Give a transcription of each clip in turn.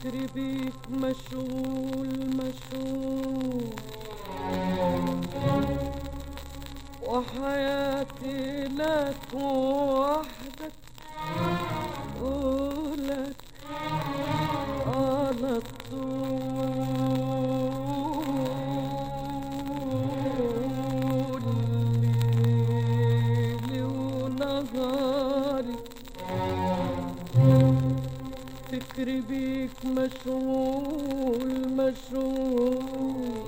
فكري بيك مشغول مشغول وحياتي لك وحدك ولك على طول ليلي ونهاري فكري بيك مشغول مشغول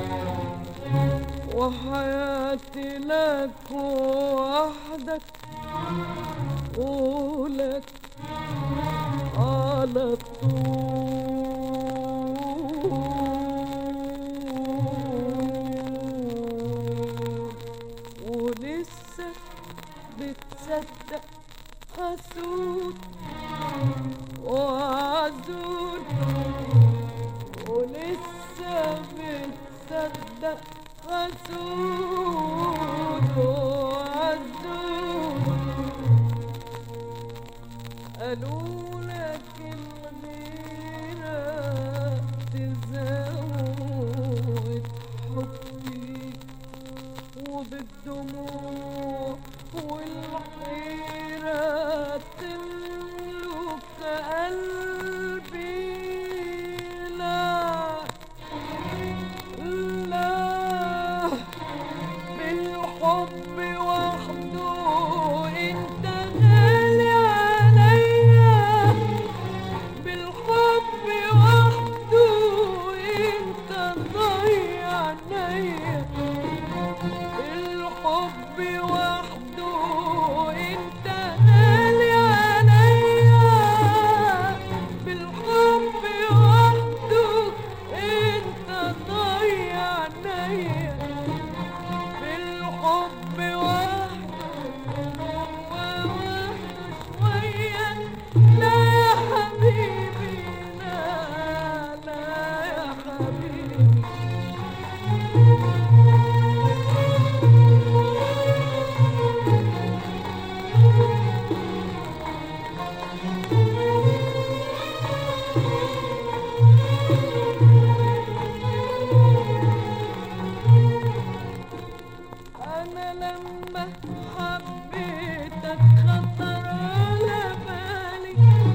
وحياتي لك وحدك ولك على طول ولسه بتصدق حسود وعزول ولسه بتصدق حسود وعزول قالوا لك الغيرة تزود حبي وبالدموع والحيرة تملك قلبي لا لا بالحب وحده انت غالي عليا بالحب وحده انت ضيع عينيا الحب وحده انت غالي عليا بالحب وحده انت ضيع عينيا بالحب وحده هو وحده شوية لا يا حبيبي لا لا يا حبيبي أنا لما حبيتك خطر على بالي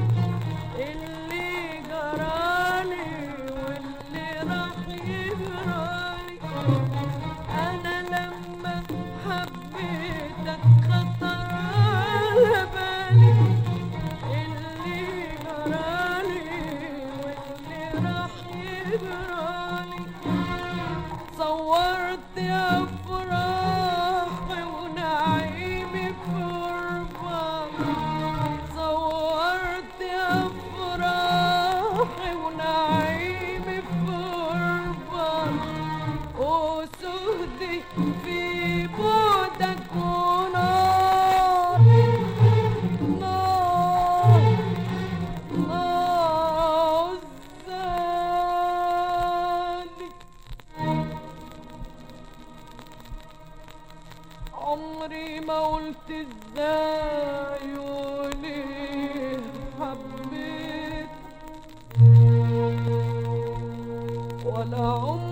اللي جرالي واللي راح يجرالي أنا لما حبيتك خطر على بالي اللي جرالي واللي راح يجرالي صورت أفراحي ونعيمي في غربة صورت أفراحي ونعيمي في غربة وسهدي في بعدك ونار نار نار زادي عمري ما قلت ازاي وليه حبيت ولا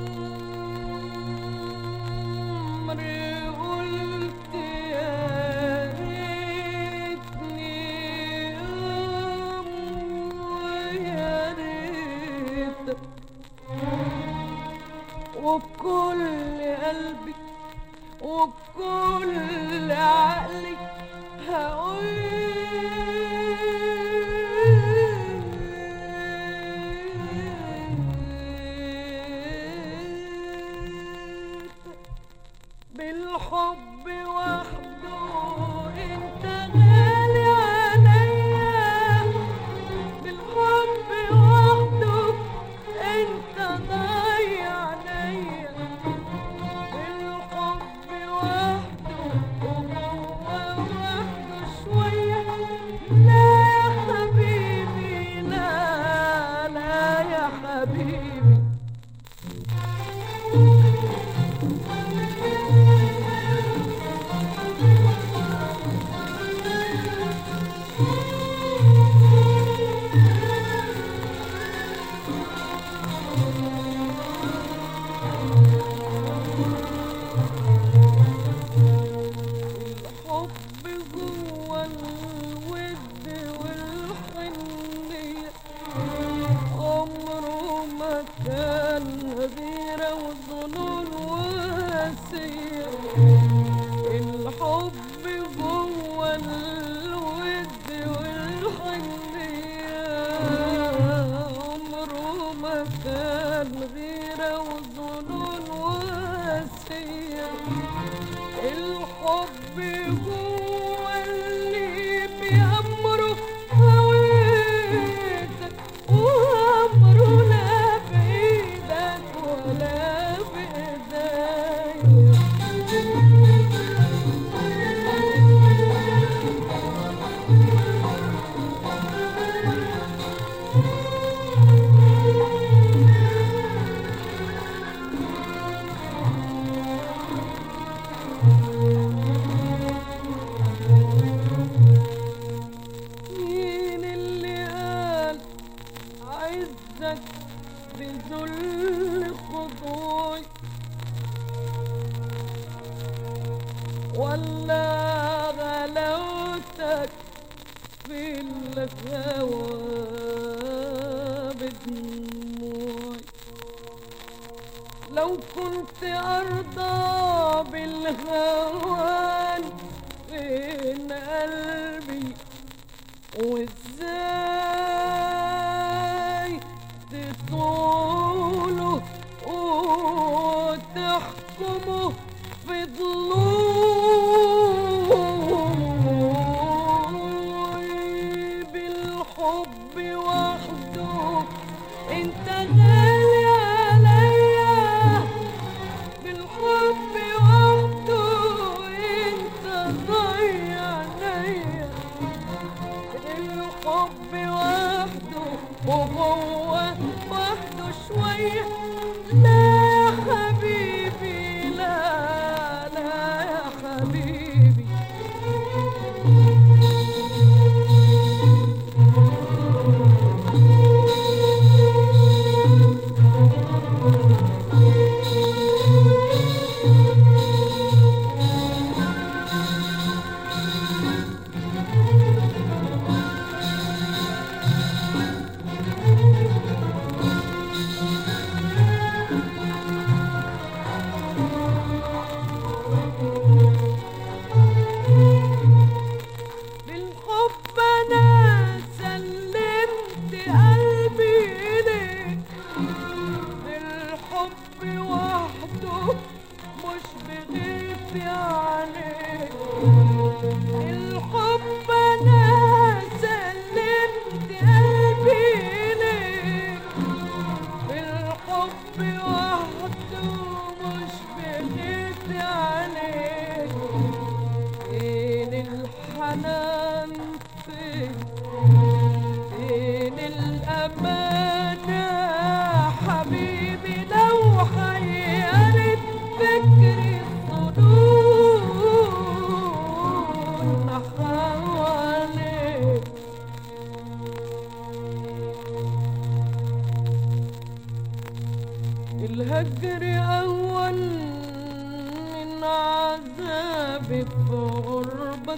عمري قلت يا ريتني أم ويا ريت وبكل قلبي وبكل عقلي هقول بالحب وحده انت غالي عليا بالحب وحده انت ضايع عليا بالحب وحده وهو ولا غلاوتك في الهوى بدموعي لو كنت أرضى بالهوان بين قلبي وازاي تطوله وتحكمه في ضلوعي بالحب وحده انت غالي عليا بالحب وحده انت ضيع عليا الحب وحده وهو وحده شوية لا يا حبيبي لا لا يا حبيبي بالحب انا سلمت قلبي ليك بالحب وحده مش بغيب عليك الحب انا سلمت قلبي ليك بالحب وحده مش بغيب عليك فين الحنان فين فين الأمانة حبيبي لو حيرت فكري الظنون حواليك الهجر أول من عذابي في غربك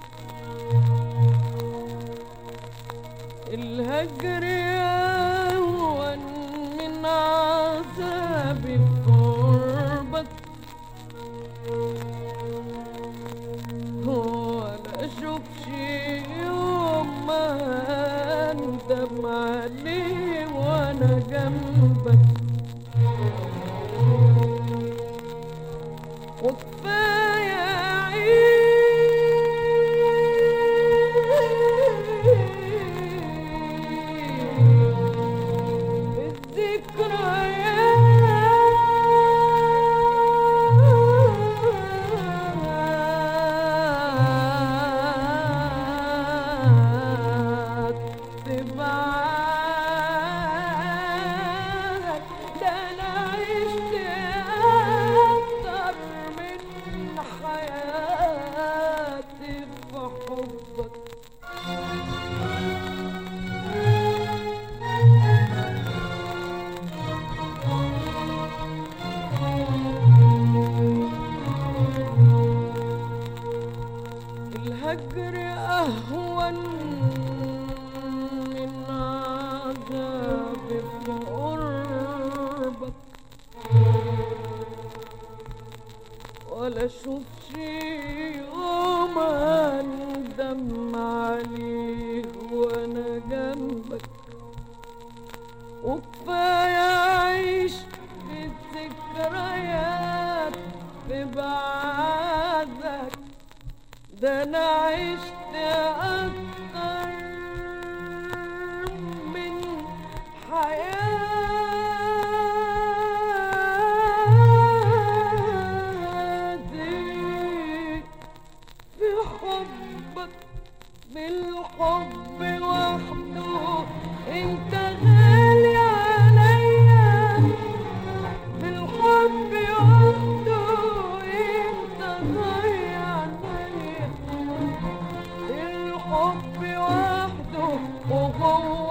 الهجر أول من عذابي في غربك ولا أشوفش يوم ما أندم عليه وأنا جنبك وكفاية عيش الذكريات تبعك ده انا عشت اكتر من حياتي في حبك الهجر أهون من عذاب في قربك ولا أشوف شي يوم أندم عليه وأنا جنبك وكفاية أعيش في الذكريات ببعدك ده أنا عشت أكتر من حياتي في حبك بالحب وحده انت غالي عليا بالحب وحده انت ضيع عليا الحب وحده وهو